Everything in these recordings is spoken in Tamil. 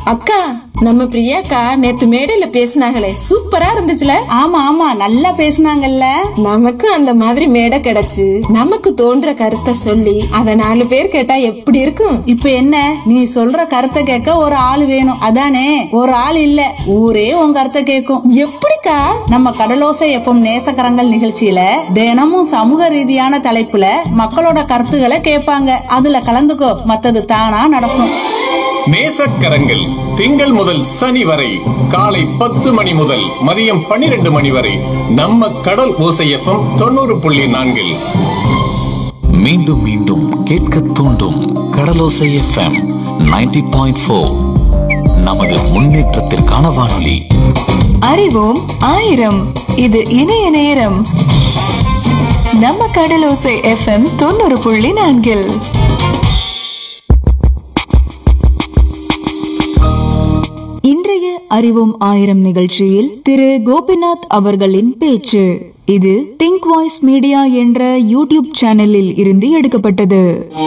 அக்கா நம்ம பிரியாக்கா நேத்து மேடையில பேசினாங்களே சூப்பரா இருந்துச்சுல ஆமா ஆமா நல்லா பேசுனாங்கல்ல நமக்கு அந்த மாதிரி மேடை கிடைச்சு நமக்கு தோன்ற கருத்தை சொல்லி அத நாலு பேர் கேட்டா எப்படி இருக்கும் இப்ப என்ன நீ சொல்ற கருத்தை கேட்க ஒரு ஆள் வேணும் அதானே ஒரு ஆள் இல்ல ஊரே உன் கருத்தை கேட்கும் எப்படிக்கா நம்ம கடலோசை எப்பம் நேசக்கரங்கள் நிகழ்ச்சியில தினமும் சமூக ரீதியான தலைப்புல மக்களோட கருத்துக்களை கேட்பாங்க அதுல கலந்துக்கோ மத்தது தானா நடக்கும் நேசக்கரங்கள் திங்கள் முதல் சனி வரை காலை பத்து மணி முதல் மதியம் பன்னிரண்டு மணி வரை நம்ம கடல் ஓசையப்பம் தொண்ணூறு புள்ளி நான்கில் மீண்டும் மீண்டும் கேட்க தூண்டும் கடலோசை எஃப்எம் 90.4 பாயிண்ட் ஃபோர் நமது முன்னேற்றத்திற்கான வானொலி அறிவோம் ஆயிரம் இது இணைய நேரம் நம்ம கடலோசை எஃப்எம் தொண்ணூறு புள்ளி நான்கில் இன்றைய அறிவோம் ஆயிரம் நிகழ்ச்சியில் திரு கோபிநாத் அவர்களின் பேச்சு இது திங்க் வாய்ஸ் மீடியா என்ற யூடியூப் சேனலில் இருந்து எடுக்கப்பட்டது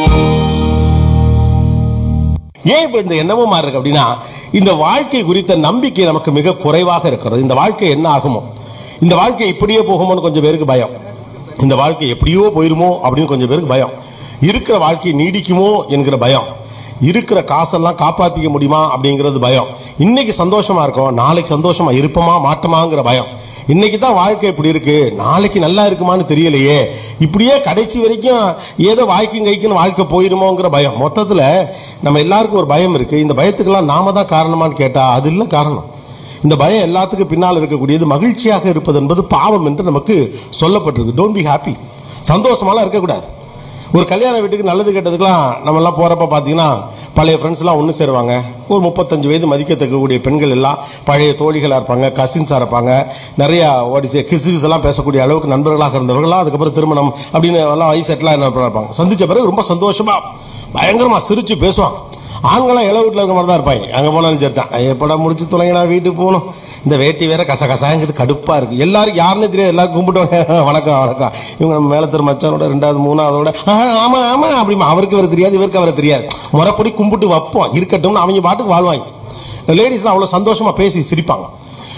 ஏன் இப்ப இந்த எண்ணமுமா இருக்கு அப்படின்னா இந்த வாழ்க்கை குறித்த நம்பிக்கை நமக்கு மிக குறைவாக இருக்கிறது இந்த வாழ்க்கை என்ன ஆகுமோ இந்த வாழ்க்கை இப்படியே போகுமோன்னு கொஞ்சம் பேருக்கு பயம் இந்த வாழ்க்கை எப்படியோ போயிருமோ அப்படின்னு கொஞ்சம் பேருக்கு பயம் இருக்கிற வாழ்க்கை நீடிக்குமோ என்கிற பயம் இருக்கிற காசெல்லாம் காப்பாத்திக்க முடியுமா அப்படிங்கிறது பயம் இன்னைக்கு சந்தோஷமா இருக்கோம் நாளைக்கு சந்தோஷமா இருப்போமா மாட்டோமாங்கிற பயம் இன்னைக்கு தான் வாழ்க்கை இப்படி இருக்கு நாளைக்கு நல்லா இருக்குமான்னு தெரியலையே இப்படியே கடைசி வரைக்கும் ஏதோ வாய்க்கும் கைக்குன்னு வாழ்க்கை போயிருமோங்கிற பயம் மொத்தத்துல நம்ம எல்லாருக்கும் ஒரு பயம் இருக்கு இந்த பயத்துக்கெல்லாம் நாம தான் காரணமான்னு கேட்டா அது இல்லை காரணம் இந்த பயம் எல்லாத்துக்கும் பின்னால் இருக்கக்கூடியது மகிழ்ச்சியாக இருப்பது என்பது பாவம் என்று நமக்கு சொல்லப்பட்டிருக்கு டோன்ட் பி ஹாப்பி சந்தோஷமாலாம் இருக்கக்கூடாது ஒரு கல்யாண வீட்டுக்கு நல்லது கெட்டதுக்கெல்லாம் நம்ம எல்லாம் போறப்ப பார்த்தீங்கன்னா பழைய ஃப்ரெண்ட்ஸ்லாம் ஒன்று சேருவாங்க ஒரு முப்பத்தஞ்சு வயது மதிக்கத்தக்கக்கூடிய பெண்கள் எல்லாம் பழைய தோழிகளாக இருப்பாங்க கசின்ஸாக இருப்பாங்க நிறையா ஓடிச்சு கிசு எல்லாம் பேசக்கூடிய அளவுக்கு நண்பர்களாக இருந்தவர்களாம் அதுக்கப்புறம் திருமணம் அப்படின்னு எல்லாம் வயசு செட்டிலாக என்ன இருப்பாங்க சந்திச்ச பிறகு ரொம்ப சந்தோஷமா பயங்கரமா சிரிச்சு பேசுவாங்க ஆண்களாம் இளவு வீட்டில் இருக்க மாதிரி தான் இருப்பாங்க அங்கே போனாலும் சரி தான் எப்படா முடிச்சு தொலைங்கடா வீட்டுக்கு போகணும் இந்த வேட்டி வேற கச கசாங்கிறது கடுப்பா இருக்கு எல்லாரும் யாருன்னு தெரியாது எல்லாரும் கும்பிட்டோங்க வணக்கம் வணக்கம் இவங்க நம்ம மேல திரு மச்சானோட ரெண்டாவது மூணாவதோட "ஆ, ஆமா ஆமா அப்படிமா அவருக்கு வர தெரியாது இவருக்கு வர தெரியாது முறைப்படி கும்பிட்டு வைப்போம் இருக்கட்டும்னு அவங்க பாட்டுக்கு வாழ்வாங்க லேடிஸ்லாம் அவ்வளோ சந்தோஷமா பேசி சிரிப்பாங்க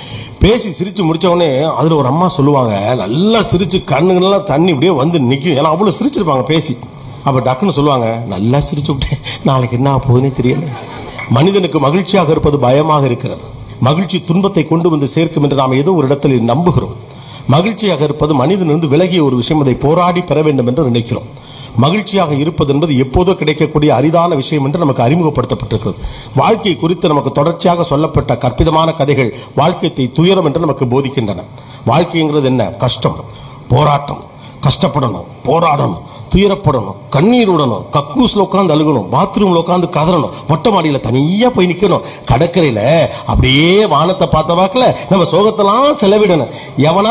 பேசி சிரிச்சு முடிச்ச உடனே அதுல ஒரு அம்மா சொல்லுவாங்க நல்லா சிரிச்சு கண்ணுங்கெல்லாம் தண்ணி இப்படியே வந்து நிற்கும் ஏன்னா அவ்வளோ சிரிச்சிருப்பாங்க பேசி அப்ப டக்குன்னு சொல்லுவாங்க நல்லா சிரிச்சு விட்டேன் நாளைக்கு என்ன ஆகப் போகுதுன்னே தெரியல மனிதனுக்கு மகிழ்ச்சியாக இருப்பது பயமாக இருக்கிறது மகிழ்ச்சி துன்பத்தை கொண்டு வந்து சேர்க்கும் என்று நாம் ஏதோ ஒரு இடத்தில் நம்புகிறோம் மகிழ்ச்சியாக இருப்பது மனிதனிருந்து விலகிய ஒரு விஷயம் அதை போராடி பெற வேண்டும் என்று நினைக்கிறோம் மகிழ்ச்சியாக இருப்பது என்பது எப்போதோ கிடைக்கக்கூடிய அரிதான விஷயம் என்று நமக்கு அறிமுகப்படுத்தப்பட்டிருக்கிறது வாழ்க்கை குறித்து நமக்கு தொடர்ச்சியாக சொல்லப்பட்ட கற்பிதமான கதைகள் வாழ்க்கையை துயரம் என்று நமக்கு போதிக்கின்றன வாழ்க்கைங்கிறது என்ன கஷ்டம் போராட்டம் கஷ்டப்படணும் போராடணும் துயரப்படணும் கண்ணீர் விடணும் கக்கூஸ்ல உட்காந்து அழுகணும் பாத்ரூம்ல உட்காந்து கதறணும் மொட்டை மாடியில தனியா போய் நிக்கணும் கடற்கரையில அப்படியே வானத்தை பார்த்த வாக்குல நம்ம சோகத்தெல்லாம் செலவிடணும் எவனா